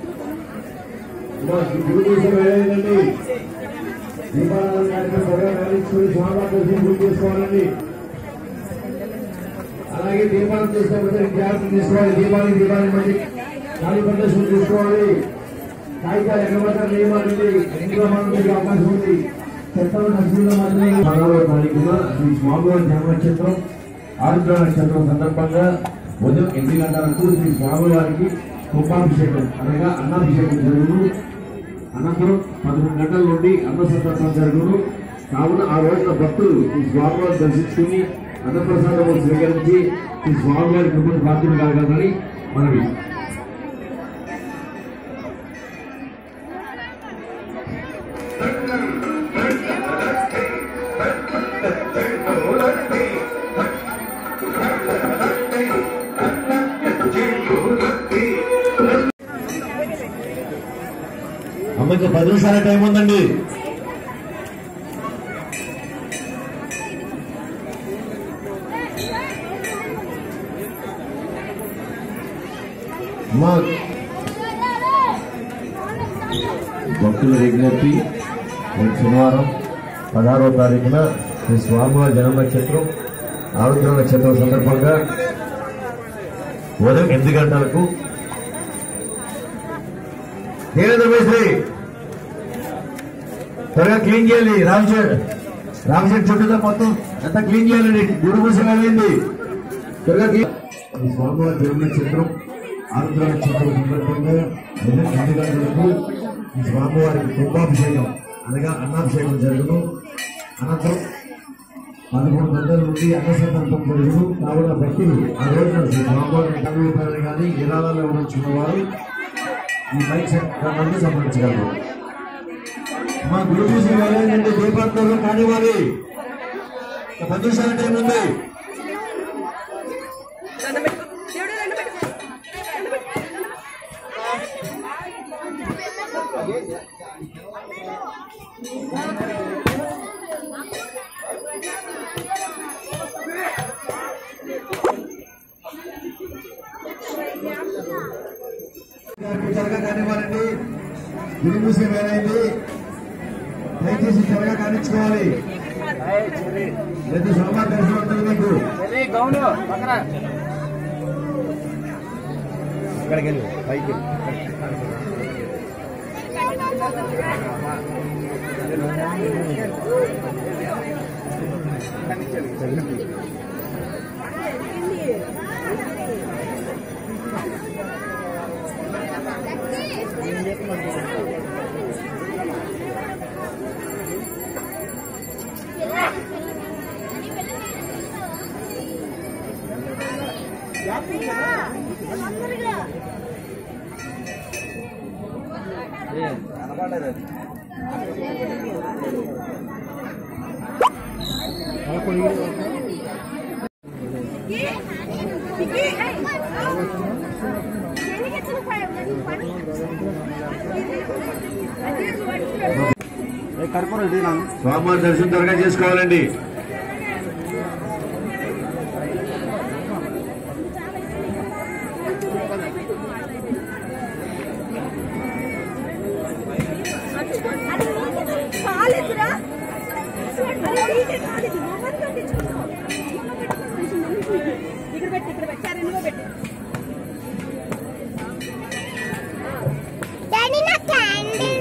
గురుదేశం ఏదైందండి దీపారాధన కార్యక్రమం త్వరగా కానిచ్చుకుని స్వామివారి దర్శనం పూర్తి చేసుకోవాలండి అలాగే దీపాలను చేసినప్పుడు జాగ్రత్త తీసుకోవాలి దీపానికి దీపానికి మధ్య ఖాళీ ప్రదర్శన తీసుకోవాలి కాగితాలు ఎక్కడ పడ్డారు నియమాలండి ఎన్నికల మనకి అవకాశం ఉంది చట్టం నచ్చిందో మాత్రమే పదహారవ తారీఖున శ్రీ స్వామివారి జన్మనక్షత్రం ఆరుద్ర నక్షత్రం సందర్భంగా ఉదయం ఎనిమిది గంటలకు శ్రీ స్వామివారికి కుంభాభిషేకం అనగా అన్నాభిషేకం జరుగును అనంతరం పదకొండు గంటల నుండి అన్న సందర్భం జరుగును కావున ఆ రోజున భక్తులు ఈ స్వామివారిని దర్శించుకుని అన్నప్రసాదము స్వీకరించి ఈ స్వామివారి కృపను బాధ్యత కలగాలని మనవి అమ్మకి పది నిమిషాల టైం ఉందండి అమ్మా భక్తుల విజ్ఞప్తి రేపు శనివారం పదహారవ తారీఖున శ్రీ స్వామివారి జన్మ నక్షత్రం ఆరుద్ర నక్షత్రం సందర్భంగా ఉదయం ఎనిమిది గంటలకు దేవేంద్ర మేస్త్రి త్వరగా క్లీన్ చేయాలి రామశేఖర్ రామశేఖర్ చుట్టూ మొత్తం అంతా క్లీన్ చేయాలండి గురు పూజ వెళ్ళింది త్వరగా క్లీన్ ఈ స్వామివారి జన్మ నక్షత్రం ఆరుద్ర నక్షత్రం సందర్భంగా ఉదయం ఎనిమిది గంటలకు ఈ స్వామివారికి కుంభాభిషేకం అనగా అన్నాభిషేకం జరుగును అనంతరం పదకొండు గంటల నుండి అన్న సందర్భం జరుగును కావున భక్తులు ఆ రోజున శ్రీ స్వామివారిని కనుగొని కానీ విరాళాలు ఇవ్వనున్న వారు ఈ మైక్ సెట్ క్రమాన్ని సంబంధించగలరు మా గురు పూజ వెళ్ళండి దీపాంతంలో కానివ్వాలి ఒక పది నిమిషాల టైం ఉంది దండం పెట్టు దేవుడు దండం పెట్టు దండం పెట్టు గారికి త్వరగా కానివ్వాలండి గురు పూజ వేరైంది దయచేసి త్వరగా కానిచ్చుకోవాలి లేదా సోమవారం దర్శనం ఉంటుంది మీకు స్వామివారి దర్శనం త్వరగా చేసుకోవాలండి కాలేదురా అరే నీకే కాలేదు మొహం కట్టించుకో ఇక్కడ పెట్టి ఇక్కడ పెట్టి సరే నువ్వు పెట్టి Daddy, not candy.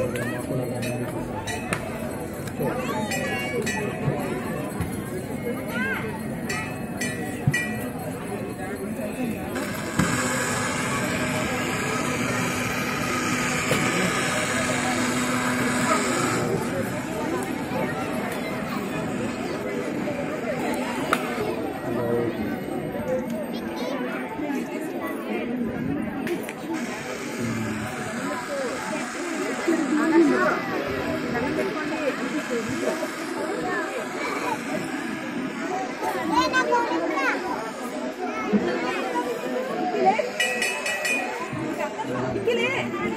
ఇక్కిలే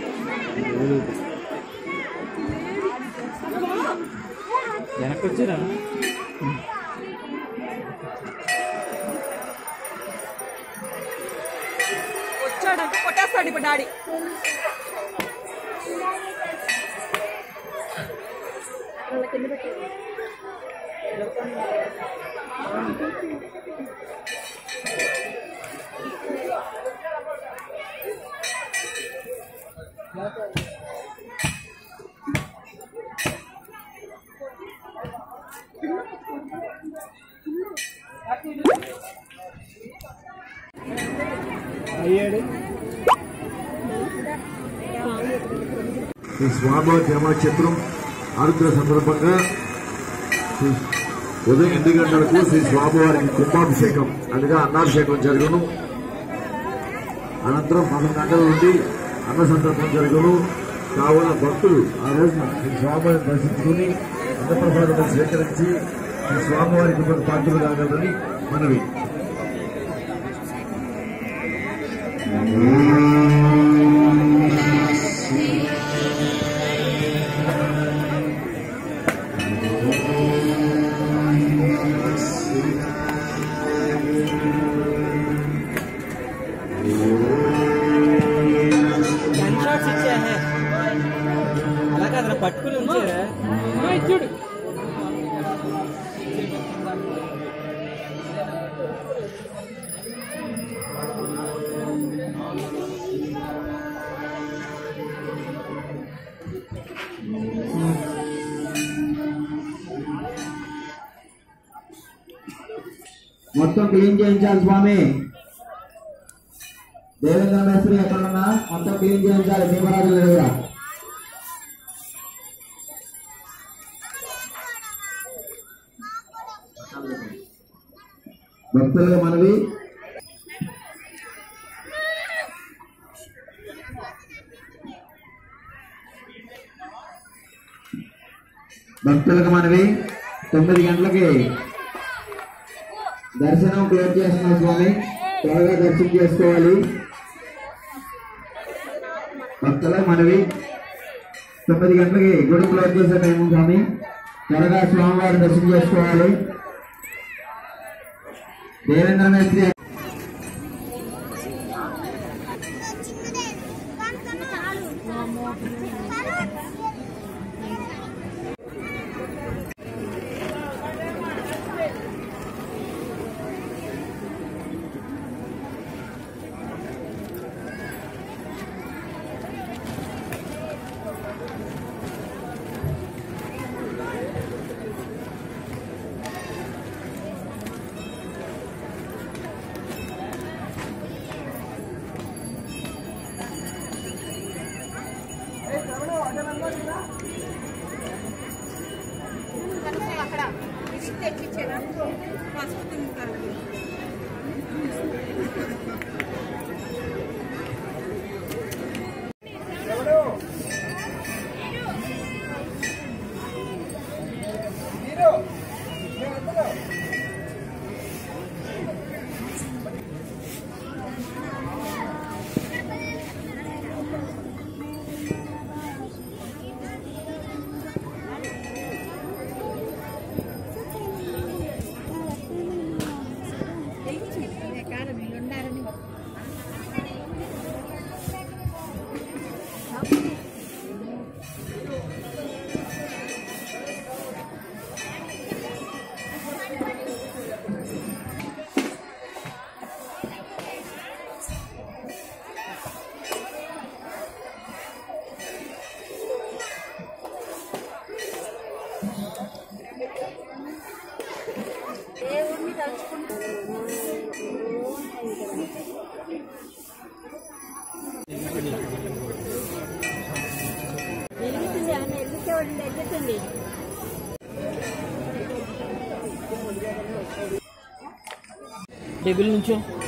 వెనక్కి వచ్చిరా వచ్చాడంట కొట్టేస్తాడు ఇప్పుడు డాడీ అయ్యాడు ఈ స్వామివారి జన్మ చిత్రం ఆరుద్ర సందర్భంగా శ్రీ- ఉదయం ఎనిమిది గంటలకు శ్రీ స్వామివారికి కుంభాభిషేకం అనగా అన్నాభిషేకం జరుగును అనంతరం పదకొండు గంటల నుండి అన్న సందర్భం జరుగును కావున భక్తులు ఆ రోజున శ్రీ స్వామివారిని దర్శించుకుని అన్నప్రసాదం స్వీకరించి శ్రీ స్వామివారికి కొంత పాత్రలు కాగలరని మనవి గన్ షాట్స్ ఇచ్చా హే అలా కాదు పట్టుకుని ఉంచారా చూడు మొత్తం క్లీన్ చేయించాలి స్వామి దేవేంద్ర మేస్త్రి ఎక్కడున్నా మొత్తం క్లీన్ చేయించాలి భీమరాజుల దగ్గర భక్తులుగా మనవి భక్తులకు మనవి తొమ్మిది గంటలకి దర్శనం క్లోజ్ చేస్తున్నాం స్వామి త్వరగా దర్శనం చేసుకోవాలి భక్తుల మనవి తొమ్మిది గంటలకి గుడి క్లోజ్ చేసే టైం స్వామి త్వరగా స్వామివారి దర్శనం చేసుకోవాలి దేవేంద్ర మేస్త్రి అక్కడ ఇది తెచ్చిచ్చేనా పసుపు తింటారు దేవుణ్ణి తలుచుకుంటారు వెలుగుతుంది అని వెలుగుతుంది వెలుగుతుంది టేబుల్ నుంచో